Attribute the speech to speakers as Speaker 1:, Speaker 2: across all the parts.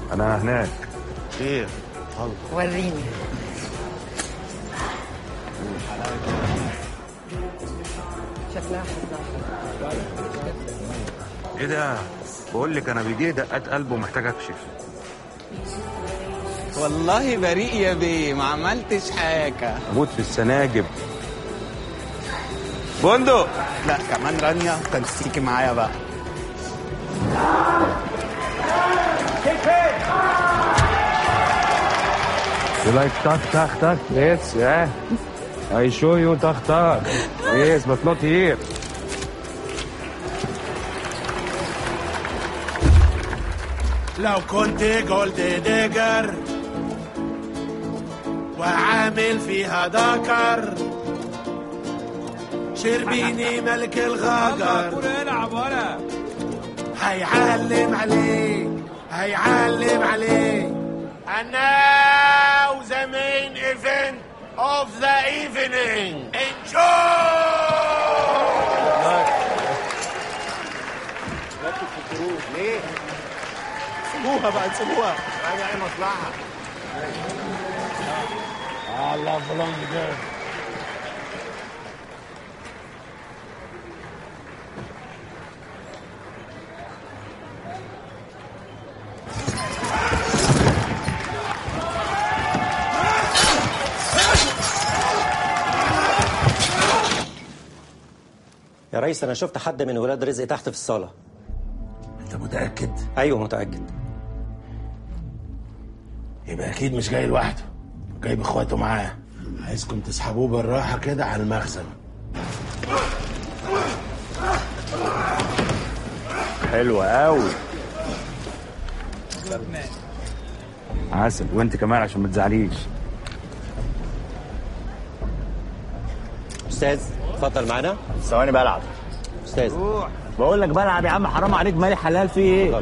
Speaker 1: انا هناك
Speaker 2: خير
Speaker 3: وريني شكلها حلوة
Speaker 1: ايه ده بقول لك انا بيجي دقات قلب ومحتاج اكشف
Speaker 4: والله بريء يا بيه ما عملتش حاجة
Speaker 1: اموت في السناجب
Speaker 4: بندق لا كمان رانيا كان تيجي معايا بقى
Speaker 1: You like tak tak tak? Yes, yeah. I show you tak tak. Yes, but not here.
Speaker 5: لو كنت جولد ديجر وعامل فيها دكر شربيني ملك الغجر هيعلم عليه هيعلم عليه And now the main event of the evening. Enjoy!
Speaker 2: سيبوها بقى سيبوها
Speaker 5: راجع اي مصلحة الله فلان ده
Speaker 6: يا ريس انا شفت حد من ولاد رزق تحت في الصاله
Speaker 5: انت متأكد؟
Speaker 6: ايوه متاكد
Speaker 5: يبقى اكيد مش جاي لوحده جايب اخواته معاه عايزكم تسحبوه بالراحه كده على المخزن
Speaker 1: حلوة قوي عسل وانت كمان عشان ما تزعليش
Speaker 6: استاذ اتفضل معانا
Speaker 2: ثواني بلعب
Speaker 6: استاذ
Speaker 2: بقول لك بلعب يا عم حرام عليك مالي حلال في ايه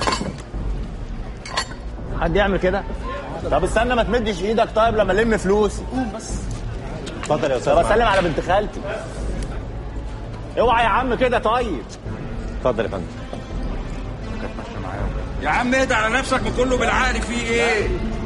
Speaker 2: حد يعمل كده طب استنى ما تمدش ايدك طيب لما الم فلوسي
Speaker 6: اتفضل يا استاذ
Speaker 2: طب اسلم على بنت خالتي اوعى يا عم كده طيب
Speaker 6: اتفضل يا فندم
Speaker 7: يا عم اهدى على نفسك وكله بالعقل فيه ايه